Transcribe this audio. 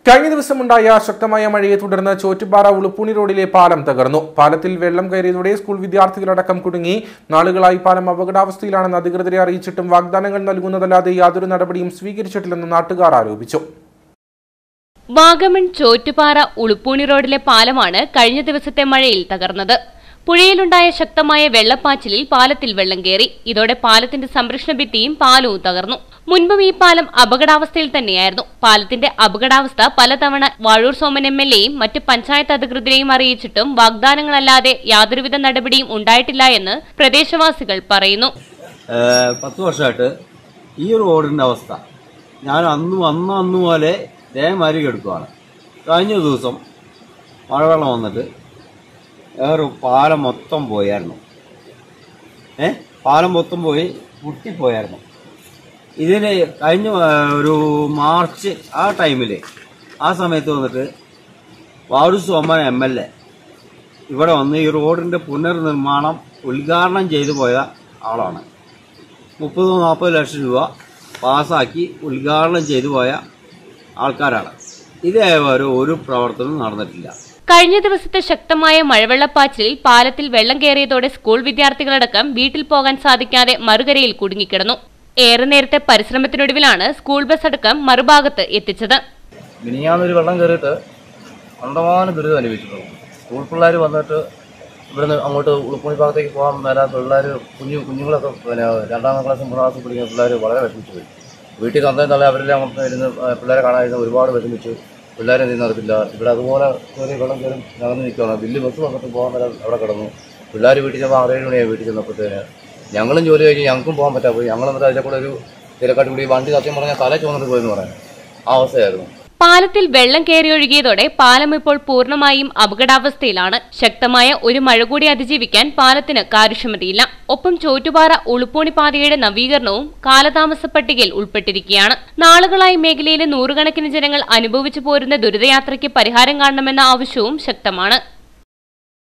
കഴിഞ്ഞ ദിവസമുണ്ടായ ശക്തമായ മഴയെ തുടർന്ന് ചോറ്റുപാറ ഉളുപ്പൂണി റോഡിലെ പാലം തകർന്നു പാലത്തിൽ വെള്ളം കയറിയതോടെ സ്കൂൾ വിദ്യാർത്ഥികളടക്കം കുടുങ്ങി നാളുകളായി പാലം അപകടാവസ്ഥയിലാണെന്ന് അധികൃതരെ അറിയിച്ചിട്ടും വാഗ്ദാനങ്ങൾ നൽകുന്നതല്ലാതെ യാതൊരു നടപടിയും സ്വീകരിച്ചിട്ടില്ലെന്ന് നാട്ടുകാർ ആരോപിച്ചു വാഗമൺ ചോറ്റുപാറ ഉളുപ്പൂണി റോഡിലെ പാലമാണ് കഴിഞ്ഞ ദിവസത്തെ മഴയിൽ തകർന്നത് പുഴയിലുണ്ടായ ശക്തമായ വെള്ളപ്പാച്ചിലിൽ പാലത്തിൽ വെള്ളം കയറി ഇതോടെ പാലത്തിന്റെ സംരക്ഷണ ഭിത്തിയും പാലവും തകർന്നു മുൻപും ഈ പാലം അപകടാവസ്ഥയിൽ തന്നെയായിരുന്നു പാലത്തിന്റെ അപകടാവസ്ഥ പലതവണ വാഴൂർ സോമൻ എം എൽ എയും മറ്റ് പഞ്ചായത്ത് അധികൃതരെയും അറിയിച്ചിട്ടും വാഗ്ദാനങ്ങളല്ലാതെ യാതൊരുവിധ നടപടിയും ഉണ്ടായിട്ടില്ല എന്ന് പ്രദേശവാസികൾ പറയുന്നു ഏഹ് പത്ത് വർഷമായിട്ട് ഈ റോഡിൻ്റെ അവസ്ഥ ഞാൻ അന്ന് അന്ന് അന്ന് പോലെ ഇതേമാതിരി കിടക്കുവാണ് കഴിഞ്ഞ ദിവസം മഴവെള്ളം വന്നിട്ട് വേറെ പാലം മൊത്തം പോയായിരുന്നു ഏ പാലം മൊത്തം പോയി പൊട്ടിപ്പോയായിരുന്നു ഇതിന് കഴിഞ്ഞ ഏഹ്, ഒരു മാർച്ച് ആ ടൈമിൽ ആ സമയത്ത് വന്നിട്ട് ward Soman M L A ഇവിടെ വന്ന് ഈ റോഡിന്റെ പുനർനിർമ്മാണം ഉദ്ഘാടനം ചെയ്തു പോയ ആളാണ് മുപ്പത് നാൽപ്പത് ലക്ഷം രൂപ പാസ്സാക്കി ഉദ്ഘാടനം ചെയ്തു പോയ ആൾക്കാരാണ് ഇതേവരെ ഒരു പ്രവർത്തനവും നടന്നിട്ടില്ല കഴിഞ്ഞ ദിവസത്തെ ശക്തമായ മഴവെള്ളപ്പാച്ചിലിൽ പാലത്തിൽ വെള്ളം കയറിയതോടെ സ്കൂൾ വിദ്യാർത്ഥികളടക്കം വീട്ടിൽ പോകാൻ സാധിക്കാതെ മറുകരയിൽ കുടുങ്ങിക്കിടന്നു ഏറെ നേരത്തെ പരിശ്രമത്തിനൊടുവിലാണ് സ്കൂൾ ബസ് അടക്കം മറുഭാഗത്ത് എത്തിച്ചത് മിനിഞ്ഞാന്നൊരു വെള്ളം കയറിയിട്ട് കണ്ടമാനം ദുരിതം അനുഭവിച്ചിട്ടുണ്ട് സ്കൂൾ പിള്ളേർ വന്നിട്ട് ഇവിടുന്ന് അങ്ങോട്ട് ഉളുപ്പണി ഭാഗത്തേക്ക് പോകാൻ മേലാത്ത പിള്ളേർ കുഞ്ഞു കുഞ്ഞുങ്ങളൊക്കെ പിന്നെ രണ്ടാം ക്ലാസ് മൂന്നാം ക്ലാസ് പഠിക്കുന്ന പിള്ളേർ വളരെ വിഷമിച്ചു പോയി വീട്ടിൽ തന്നേ തള്ളേ അവരെല്ലാം അങ്ങോട്ട് ഇരുന്ന് പിള്ളേരെ കാണാതിരുന്ന് ഒരുപാട് വിഷമിച്ചു പിള്ളേരെ എന്ത് നടത്തില്ല ഇവിടെ അതുപോലെ കയറി വെള്ളം കയറി നടന്ന് നിൽക്കുകയാണ് വലിയ ബസ് വന്നിട്ട് പോകാൻ വരെ അവിടെ കിടന്നു പിള്ളേർ വീട്ടിൽ ചെന്നപ്പോൾ ആറേഴ് മണിയായി വീട്ടിൽ ചെന്നപ്പോഴത്തേന് ഞങ്ങളും ജോലി കഴിഞ്ഞ് ഞങ്ങൾക്കും പോകാൻ പറ്റാ പോയി ഞങ്ങൾ എന്നിട്ട് അതിലെ കൂടെ ഒരു തിരക്കാട്ടി കൂടി വണ്ടി സത്യം പറഞ്ഞാൽ തല ചുവന്നിട്ട് പോയെന്ന് പറയാം ആ അവസ്ഥയായിരുന്നു പാലത്തിൽ വെള്ളം കയറിയൊഴുകിയതോടെ പാലം ഇപ്പോൾ പൂർണ്ണമായും അപകടാവസ്ഥയിലാണ് ശക്തമായ ഒരു മഴ കൂടി അതിജീവിക്കാൻ പാലത്തിന് കാര്യക്ഷമതയില്ല ഒപ്പം ചോറ്റുപാറ ഉളുപ്പൂണി പാതയുടെ നവീകരണവും കാലതാമസ പട്ടികയിൽ ഉൾപ്പെട്ടിരിക്കുകയാണ് നാളുകളായി മേഖലയിലെ നൂറുകണക്കിന് ജനങ്ങൾ അനുഭവിച്ചു പോരുന്ന ദുരിതയാത്രയ്ക്ക് പരിഹാരം കാണണമെന്ന ആവശ്യവും ശക്തമാണ്